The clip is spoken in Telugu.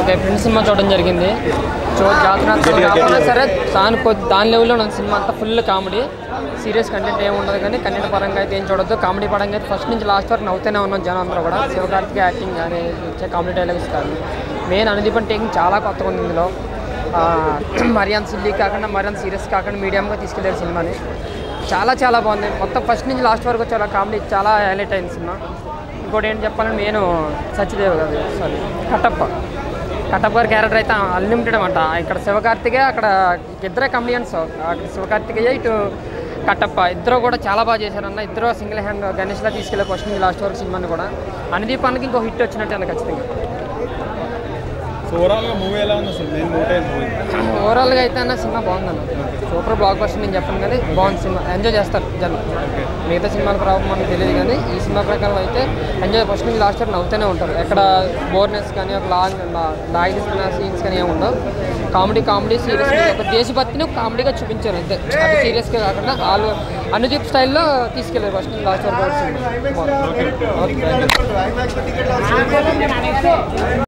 ఓకే ఫ్రెండ్స్ సినిమా చూడడం జరిగింది చూ జాతర కాకుండా సరే దాని కొద్ది దాని లెవెల్లో ఉన్న సినిమా అంతా ఫుల్ కామెడీ సీరియస్ కంటెంట్ ఏమి ఉండదు కానీ కంటెంట్ పరంగా అయితే ఏం చూడొద్దు కామెడీ పరంగా అయితే ఫస్ట్ నుంచి లాస్ట్ వరకు నవ్వుతూనే ఉన్నాం జనం అందరూ కూడా శివకార్తిక యాక్టింగ్ కానీ ఇచ్చే కామెడీ డైలాగ్స్ కానీ మెయిన్ అనుదీపన్ టేకింగ్ చాలా కొత్తగా ఉంది ఇందులో ఆ, మరి అంత సిల్లీ కాకుండా మరి అంత సీరియస్ కాకుండా మీడియంగా తీసుకెళ్ళారు సినిమాని చాలా చాలా బాగుంది మొత్తం ఫస్ట్ నుంచి లాస్ట్ వరకు చాలా కామెడీ చాలా హైలైట్ అయింది సినిమా ఇంకోటి ఏంటి చెప్పాలంటే నేను సత్యదేవ్ కాదు సారీ కట్టప్ప కట్టప్ప గారి క్యారెక్టర్ అయితే అన్లిమిటెడ్ అనమాట ఇక్కడ శివకార్తికే అక్కడ ఇద్దరే కమెడియన్స్ అక్కడ శివకార్తికేయ ఇటు కట్టప్ప ఇద్దరు కూడా చాలా బాగా చేశారన్న ఇద్దరు సింగిల్ హ్యాండ్ గణేష్లా తీసుకెళ్ళే ఫస్ట్ నుంచి లాస్ట్ వరకు సినిమాని కూడా అనుదీపానికి ఇంకో హిట్ వచ్చినట్టు అన్న ఖచ్చితంగా సో ఓవరాల్గా మూవీ ఎలా ఉంది అసలు నేను మూవీ మూవీ ఓవరాల్గా అయితే అన్న సినిమా బాగుందన్న సూపర్ బ్లాక్ బస్టర్ నేను చెప్పను కానీ బాగుంది సినిమా ఎంజాయ్ చేస్తారు జనం మిగతా సినిమాలకు రావడం మనకు తెలియదు కానీ ఈ సినిమా ప్రకారం అయితే ఎంజాయ్ ఫస్ట్ నుంచి లాస్ట్ వరకు నవ్వుతూనే ఉంటారు ఎక్కడ బోర్నెస్ కానీ ఒక లాంగ్ లాగ్ తీసుకున్న సీన్స్ కానీ ఏమి ఉండవు కామెడీ కామెడీ సీరియస్ ఒక దేశభక్తిని కామెడీగా చూపించారు అంతే అది సీరియస్గా కాకుండా వాళ్ళు అనుదీప్ స్టైల్లో తీసుకెళ్ళారు ఫస్ట్ నుంచి లాస్ట్ వరకు సినిమా. బాగుంది. Okay thank you